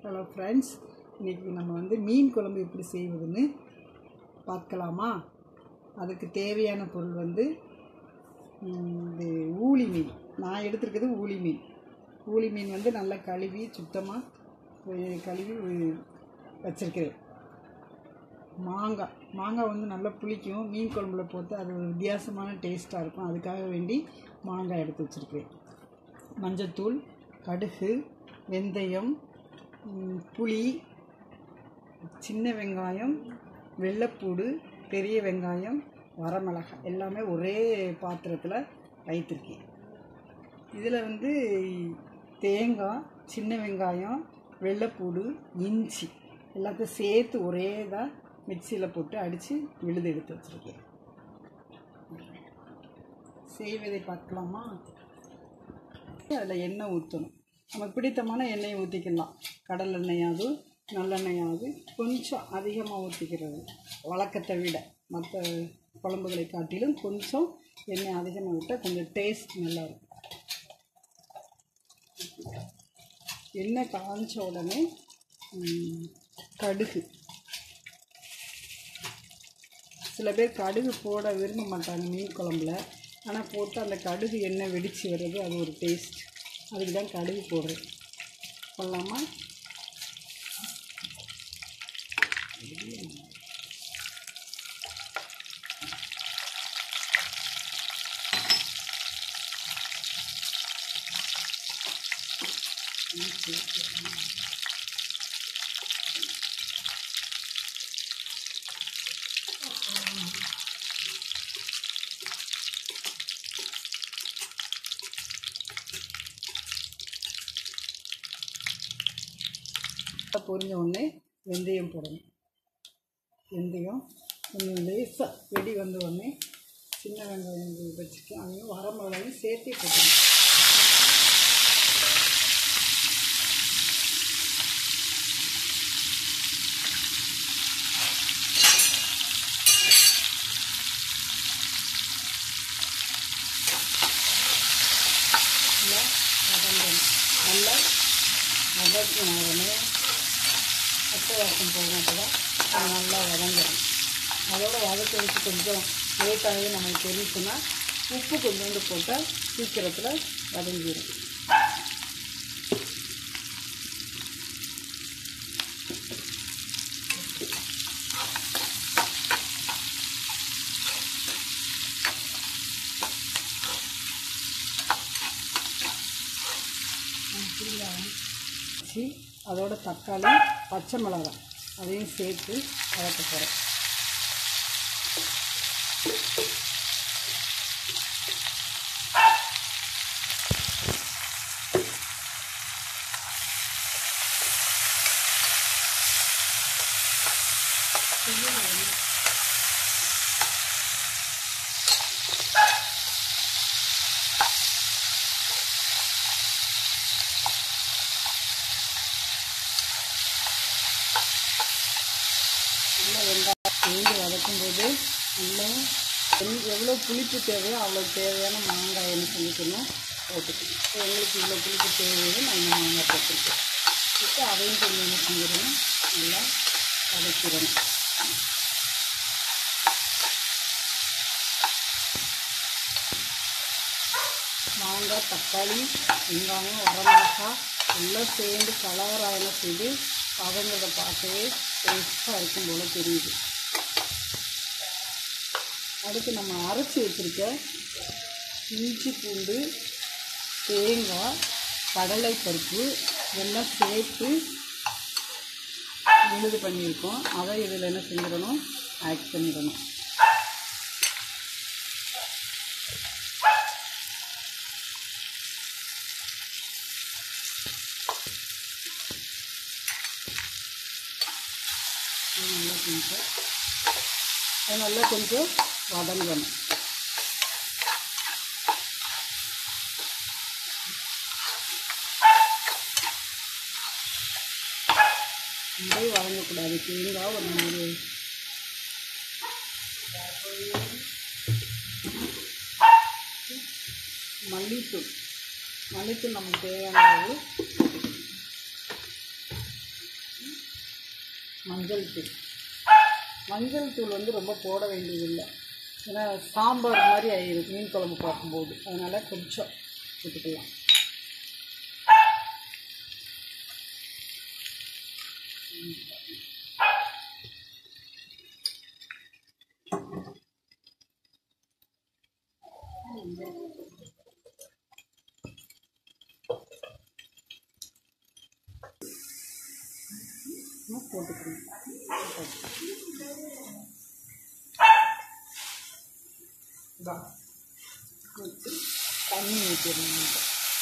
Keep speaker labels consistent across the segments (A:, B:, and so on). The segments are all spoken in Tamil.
A: ஹலோ ஃப்ரெண்ட்ஸ் இன்றைக்கி நம்ம வந்து மீன் குழம்பு எப்படி செய்வதுன்னு பார்க்கலாமா அதுக்கு தேவையான பொருள் வந்து ம், இது ஊளி மீன் நான் எடுத்திருக்கிறது ஊளி மீன் ஊளி மீன் வந்து நல்லா கழுவி சுத்தமாக கழுவி வச்சுருக்கிறேன் மாங்காய் மாங்காய் வந்து நல்லா புளிக்கும் மீன் குழம்புல போட்டு அது ஒரு வித்தியாசமான டேஸ்ட்டாக இருக்கும் அதுக்காக வேண்டி மாங்காய் எடுத்து வச்சுருக்கிறேன் மஞ்சத்தூள் கடுகு வெந்தயம் ம், புளி சின்ன வெங்காயம் வெள்ளைப்பூடு பெரிய வெங்காயம் வரமிளகாய் எல்லாமே ஒரே பாத்திரத்தில் வைத்திருக்கேன் இதில் வந்து தேங்காய் சின்ன வெங்காயம் வெள்ளைப்பூடு இஞ்சி எல்லாத்தையும் சேர்த்து ஒரே இதாக மிக்சியில் போட்டு அடித்து விழுது எடுத்து வச்சுருக்கேன் செய்வதை பார்க்கலாமா அதில் எண்ணெய் ஊற்றணும் நமக்கு பிடித்தமான எண்ணெயை ஊற்றிக்கலாம் கடல் எண்ணெயாவது நல்லெண்ணெயாவது கொஞ்சம் அதிகமாக ஊற்றிக்கிறது வழக்கத்தை விட மற்ற குழம்புகளை காட்டிலும் கொஞ்சம் எண்ணெய் அதிகமாக விட்டால் கொஞ்சம் டேஸ்ட் நல்லாயிருக்கும் எண்ணெய் காய்ச்ச உடனே ம், கடுகு சில பேர் கடுகு போட விரும்ப மாட்டாங்க மீன் குழம்புல ஆனால் போட்டு அந்த கடுகு எண்ணெய் வெடித்து வர்றது அது ஒரு டேஸ்ட் அதுக்கு தான் கடுகு போடுறேன் போடலாமா பொரிஞ்ச உடனே வெந்தயம் போடணும் வெந்தயம் கொஞ்சம் லேசாக வெடி வந்த உடனே சின்ன வெங்காயம் இது வச்சுட்டு அதையும் வரமிளகாயும் சேர்த்தே போட்டணும் நல்லா வதங்கணும் நல்லா வதக்கின உடனே பச்சை வாசம் போகும் அப்போ தான் அது நல்லா வதங்கணும் அதோட வதக்கிறதுக்கு கொஞ்சம் லேட்டாகவே நமக்கு தெரிஞ்சுன்னா உப்பு கொஞ்சோண்டு போட்டால் சீக்கிரத்தில் வதங்கிடும் வச்சு அதோட தக்காளி பச்சை மிளகாய் அதையும் சேர்த்து வதக்க போகிறேன் நல்லா வெங்காயம் சேர்ந்து வதக்கும்போது நல்லா எவ்வளோ- எவ்வளோ புளிப்பு தேவையோ அவ்வளோ தேவையான மாங்காய் என்ன செஞ்சுக்கணும் போட்டுக்கணும் இப்போ எங்களுக்கு இவ்வளோ புளிப்பு தேவையோ நான் இந்த மாங்காய் போட்டுருக்கேன் இப்போ அதையும் கொஞ்சம் என்ன செஞ்சிடணும் நல்லா வதக்கிடணும் மாங்காய் தக்காளி வெங்காயம் வரமிளகாய் எல்லாம் சேர்ந்து கலவராயெல்லாம் செய்து பதங்கிறத பார்க்கவே டேஸ்ட்டாக இருக்கும் போல் தெரியுது அடுத்து நம்ம அரைச்சி வச்சுருக்க இஞ்சி பூண்டு தேங்காய் கடலை பருப்பு இதெல்லாம் சேர்த்து விழுது பண்ணியிருக்கோம் அதை இதில் என்ன செஞ்சிடணும் ஆட் பண்ணிடணும் இது நல்லா கொஞ்சம் அது நல்லா கொஞ்சம் வதங்கணும் ரொம்ப வதங்கக்கூடாது தேங்காய் ஒரு மாதிரி மல்லித்தூள் மல்லித்தூள் நமக்கு தேவையான அளவு மஞ்சள் தூள் மஞ்சள் தூள் வந்து ரொம்ப போட வேண்டியதில்லை ஏன்னா சாம்பார் மாதிரி ஆயிடும் மீன் குழம்பு பார்க்கும்போது அதனால் கொஞ்சம் போட்டுக்கலாம் இன்னும் போட்டுக்கணும் இதா ஊற்றி தண்ணி ஊற்றிடணும்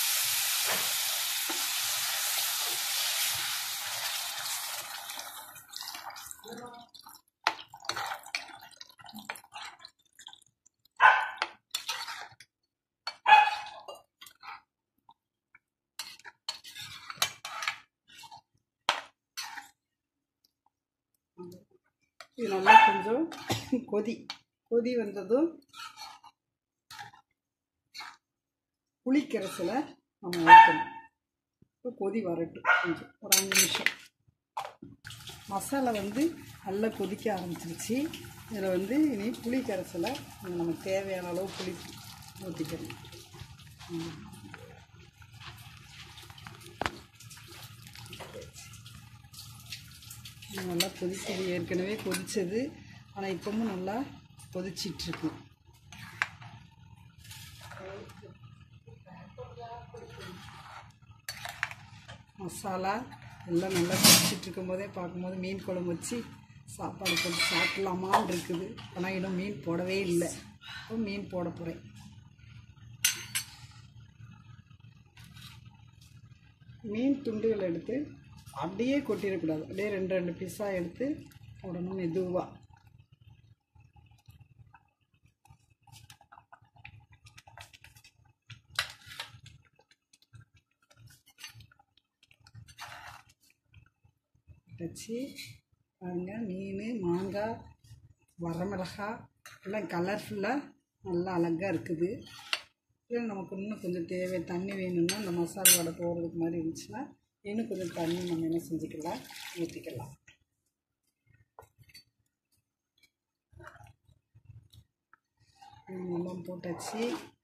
A: இது நல்லா கொஞ்சம் கொதி கொதி வந்ததும் புளிக்கரைசலை நம்ம ஊற்றணும் இப்போ கொதி வரட்டும் கொஞ்சம் ஒரு அஞ்சு நிமிஷம் மசாலா வந்து நல்லா கொதிக்க ஆரம்பிச்சிருச்சு இதில் வந்து இனி புளி கரைசலை நமக்கு தேவையான அளவு புளி ஊற்றிக்கணும் ம். இது நல்லா கொதிச்சது ஏற்கனவே கொதிச்சது ஆனால் இப்பவும் நல்லா கொதிச்சிட்ருக்கு மசாலா எல்லாம் நல்லா கொதிச்சிட்டு இருக்கும்போதே பார்க்கும்போது மீன் குழம்பு வச்சு சாப்பாடு போட்டு சாப்பிட்லாமான்னு இருக்குது ஆனால் இன்னும் மீன் போடவே இல்லை இப்போ மீன் போட போகிறேன் மீன் துண்டுகள் எடுத்து அப்படியே கொட்டிடக்கூடாது அப்படியே ரெண்டு ரெண்டு பீஸாக எடுத்து போடணும் மெதுவாக வச்சு பாருங்க மீன் மாங்காய் வரமிளகாய் எல்லாம் கலர்ஃபுல்லாக நல்லா அழகாக இருக்குது இதில் நமக்கு இன்னும் கொஞ்சம் தேவை தண்ணி வேணும்னா இந்த மசாலா வடை போடுறதுக்கு மாதிரி இருந்துச்சுன்னா இன்னும் கொஞ்சம் தண்ணி நம்ம என்ன செஞ்சுக்கலாம் ஊற்றிக்கலாம் எல்லாம் போட்டாச்சு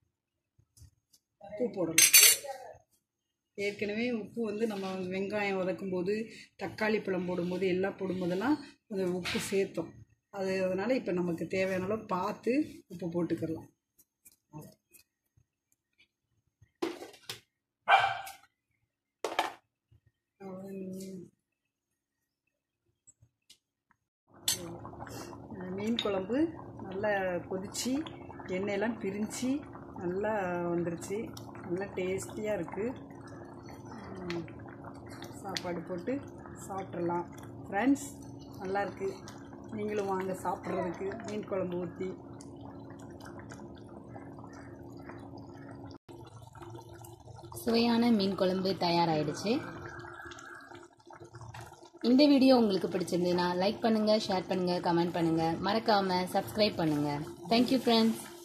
A: உப்பு போடணும் ஏற்கனவே உப்பு வந்து நம்ம வெங்காயம் வதக்கும் போது தக்காளி பழம் போடும்போது எல்லாம் போடும்போதெல்லாம் கொஞ்சம் உப்பு சேர்த்தோம் அது அதனால் இப்போ நமக்கு தேவையான அளவு பார்த்து உப்பு போட்டுக்கலாம் மீன் குழம்பு நல்லா கொதித்து எண்ணெயெல்லாம் பிரிஞ்சு நல்லா வந்துருச்சு நல்லா டேஸ்டியாக இருக்குது சாப்பாடு போட்டு சாப்பிட்றலாம் ஃப்ரெண்ட்ஸ் நல்லா இருக்கு நீங்களும் வாங்க சாப்பிட்றதுக்கு மீன் குழம்பு ஊற்றி
B: சுவையான மீன் குழம்பு தயாராகிடுச்சு இந்த வீடியோ உங்களுக்கு பிடிச்சிருந்ததுன்னா லைக் பண்ணுங்கள் ஷேர் பண்ணுங்கள் கமெண்ட் பண்ணுங்கள் மறக்காமல் சப்ஸ்கிரைப் பண்ணுங்கள் தேங்க்யூ ஃப்ரெண்ட்ஸ்